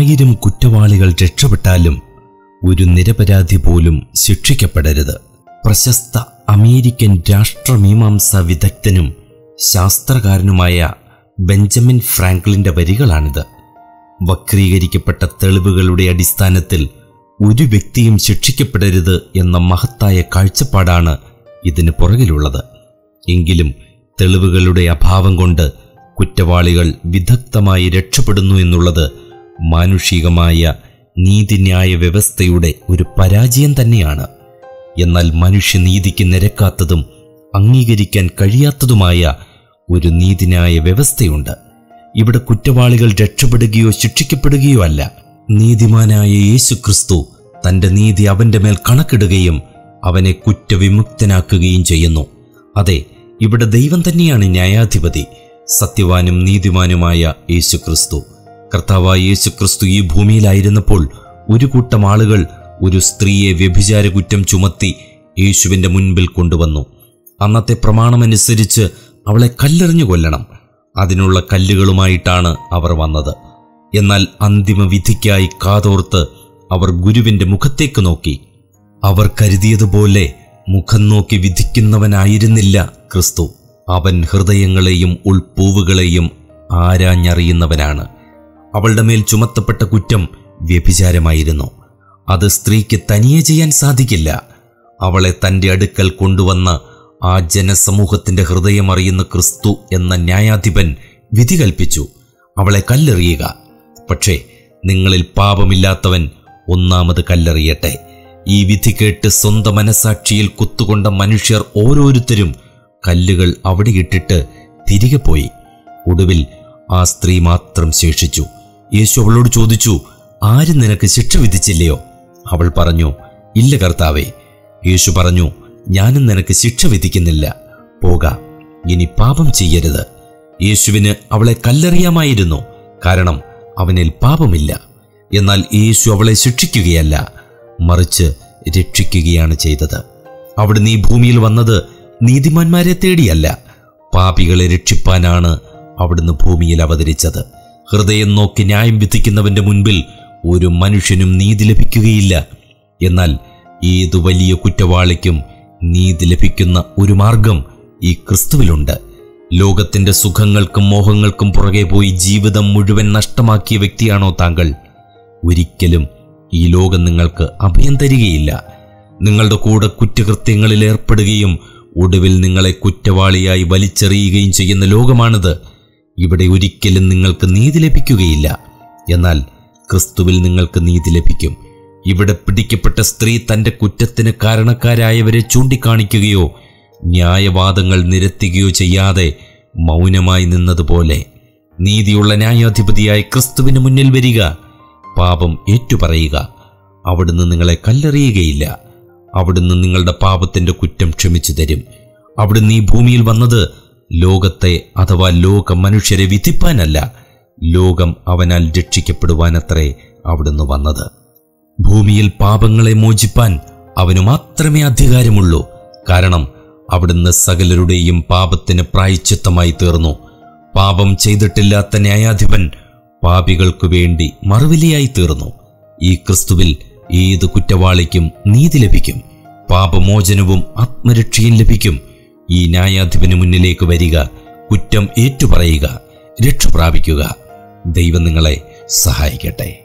ആയിരം കുറ്റവാളികൾ രക്ഷപ്പെട്ടാലും ഒരു നിരപരാധി പോലും ശിക്ഷിക്കപ്പെടരുത് പ്രശസ്ത അമേരിക്കൻ രാഷ്ട്രമീമാംസ വിദഗ്ധനും ശാസ്ത്രകാരനുമായ ബെഞ്ചമിൻ ഫ്രാങ്ക്ലിന്റെ വരികളാണിത് വക്രീകരിക്കപ്പെട്ട തെളിവുകളുടെ അടിസ്ഥാനത്തിൽ ഒരു വ്യക്തിയും ശിക്ഷിക്കപ്പെടരുത് എന്ന മഹത്തായ കാഴ്ചപ്പാടാണ് ഇതിന് പുറകിലുള്ളത് എങ്കിലും തെളിവുകളുടെ അഭാവം കൊണ്ട് കുറ്റവാളികൾ വിദഗ്ധമായി രക്ഷപ്പെടുന്നു എന്നുള്ളത് മാനുഷികമായ നീതിന്യായ വ്യവസ്ഥയുടെ ഒരു പരാജയം തന്നെയാണ് എന്നാൽ മനുഷ്യനീതിക്ക് നിരക്കാത്തതും അംഗീകരിക്കാൻ കഴിയാത്തതുമായ ഒരു നീതിന്യായ വ്യവസ്ഥയുണ്ട് ഇവിടെ കുറ്റവാളികൾ രക്ഷപ്പെടുകയോ ശിക്ഷിക്കപ്പെടുകയോ അല്ല നീതിമാനായ യേശു ക്രിസ്തു തന്റെ നീതി അവന്റെ മേൽ കണക്കിടുകയും അവനെ കുറ്റവിമുക്തനാക്കുകയും ചെയ്യുന്നു അതെ ഇവിടെ ദൈവം തന്നെയാണ് ന്യായാധിപതി സത്യവാനും നീതിമാനുമായ യേശു ക്രിസ്തു കർത്താവായ യേശു ക്രിസ്തു ഈ ഭൂമിയിലായിരുന്നപ്പോൾ ഒരു കൂട്ടം ആളുകൾ ഒരു സ്ത്രീയെ വ്യഭിചാര കുറ്റം ചുമത്തി യേശുവിന്റെ മുൻപിൽ കൊണ്ടുവന്നു അന്നത്തെ പ്രമാണമനുസരിച്ച് അവളെ കല്ലെറിഞ്ഞു കൊല്ലണം അതിനുള്ള കല്ലുകളുമായിട്ടാണ് അവർ വന്നത് എന്നാൽ അന്തിമ വിധിക്കായി കാതോർത്ത് അവർ ഗുരുവിന്റെ മുഖത്തേക്ക് നോക്കി അവർ കരുതിയതുപോലെ മുഖം നോക്കി വിധിക്കുന്നവനായിരുന്നില്ല ക്രിസ്തു അവൻ ഹൃദയങ്ങളെയും ഉൾപ്പൂവുകളെയും ആരാഞ്ഞറിയുന്നവനാണ് അവളുടെ മേൽ ചുമത്തപ്പെട്ട കുറ്റം വ്യഭിചാരമായിരുന്നു അത് സ്ത്രീക്ക് തനിയെ ചെയ്യാൻ സാധിക്കില്ല അവളെ തന്റെ അടുക്കൽ കൊണ്ടുവന്ന ആ ജനസമൂഹത്തിന്റെ ഹൃദയം അറിയുന്ന ക്രിസ്തു എന്ന ന്യായാധിപൻ വിധി കൽപ്പിച്ചു അവളെ കല്ലെറിയുക പക്ഷേ നിങ്ങളിൽ പാപമില്ലാത്തവൻ ഒന്നാമത് കല്ലെറിയട്ടെ ഈ വിധി കേട്ട് സ്വന്തം മനസാക്ഷിയിൽ കുത്തുകൊണ്ട മനുഷ്യർ ഓരോരുത്തരും കല്ലുകൾ അവിടെ ഇട്ടിട്ട് തിരികെ പോയി ഒടുവിൽ ആ സ്ത്രീ മാത്രം ശേഷിച്ചു യേശു അവളോട് ചോദിച്ചു ആരും നിനക്ക് ശിക്ഷ വിധിച്ചില്ലയോ അവൾ പറഞ്ഞു ഇല്ല കർത്താവേ യേശു പറഞ്ഞു ഞാനും നിനക്ക് ശിക്ഷ വിധിക്കുന്നില്ല പോക ഇനി പാപം ചെയ്യരുത് യേശുവിന് അവളെ കല്ലെറിയാമായിരുന്നു കാരണം അവനിൽ പാപമില്ല എന്നാൽ യേശു അവളെ ശിക്ഷിക്കുകയല്ല മറിച്ച് രക്ഷിക്കുകയാണ് ചെയ്തത് അവിടുന്ന് ഈ ഭൂമിയിൽ വന്നത് നീതിമാന്മാരെ തേടിയല്ല പാപികളെ രക്ഷിപ്പാനാണ് അവിടുന്ന് ഭൂമിയിൽ അവതരിച്ചത് ഹൃദയം നോക്കി ന്യായം വിധിക്കുന്നവന്റെ മുൻപിൽ ഒരു മനുഷ്യനും നീതി ലഭിക്കുകയില്ല എന്നാൽ ഏതു വലിയ കുറ്റവാളിക്കും നീതി ലഭിക്കുന്ന ഒരു മാർഗം ഈ ക്രിസ്തുവിലുണ്ട് ലോകത്തിന്റെ സുഖങ്ങൾക്കും മോഹങ്ങൾക്കും പുറകെ പോയി ജീവിതം മുഴുവൻ നഷ്ടമാക്കിയ വ്യക്തിയാണോ താങ്കൾ ഒരിക്കലും ഈ ലോകം നിങ്ങൾക്ക് അഭയം തരികയില്ല നിങ്ങളുടെ കൂടെ കുറ്റകൃത്യങ്ങളിൽ ഏർപ്പെടുകയും ഒടുവിൽ നിങ്ങളെ കുറ്റവാളിയായി വലിച്ചെറിയുകയും ചെയ്യുന്ന ലോകമാണിത് ഇവിടെ ഒരിക്കലും നിങ്ങൾക്ക് നീതി ലഭിക്കുകയില്ല എന്നാൽ ക്രിസ്തുവിൽ നിങ്ങൾക്ക് നീതി ലഭിക്കും ഇവിടെ പിടിക്കപ്പെട്ട സ്ത്രീ തന്റെ കുറ്റത്തിന് കാരണക്കാരായവരെ ചൂണ്ടിക്കാണിക്കുകയോ ന്യായവാദങ്ങൾ നിരത്തുകയോ ചെയ്യാതെ മൗനമായി നിന്നതുപോലെ നീതിയുള്ള ന്യായാധിപതിയായി ക്രിസ്തുവിന് മുന്നിൽ വരിക പാപം ഏറ്റുപറയുക അവിടുന്ന് നിങ്ങളെ കല്ലെറിയുകയില്ല അവിടുന്ന് നിങ്ങളുടെ പാപത്തിന്റെ കുറ്റം ക്ഷമിച്ചു തരും അവിടുന്ന് ഈ ഭൂമിയിൽ വന്നത് ലോകത്തെ അഥവാ ലോക മനുഷ്യരെ വിധിപ്പാനല്ല ലോകം അവനാൽ രക്ഷിക്കപ്പെടുവാനത്രേ അവിടുന്ന് വന്നത് ഭൂമിയിൽ പാപങ്ങളെ മോചിപ്പാൻ അവന് മാത്രമേ അധികാരമുള്ളൂ കാരണം അവിടുന്ന് സകലരുടെയും പാപത്തിന് പ്രായച്ചിത്തമായി തീർന്നു പാപം ചെയ്തിട്ടില്ലാത്ത ന്യായാധിപൻ പാപികൾക്കു വേണ്ടി മറുവിലയായി തീർന്നു ഈ ക്രിസ്തുവിൽ ഏത് കുറ്റവാളിക്കും നീതി ലഭിക്കും പാപമോചനവും ആത്മരക്ഷയും ലഭിക്കും ഈ ന്യായാധിപന് മുന്നിലേക്ക് വരിക കുറ്റം ഏറ്റുപറയുക രക്ഷ പ്രാപിക്കുക ദൈവം നിങ്ങളെ സഹായിക്കട്ടെ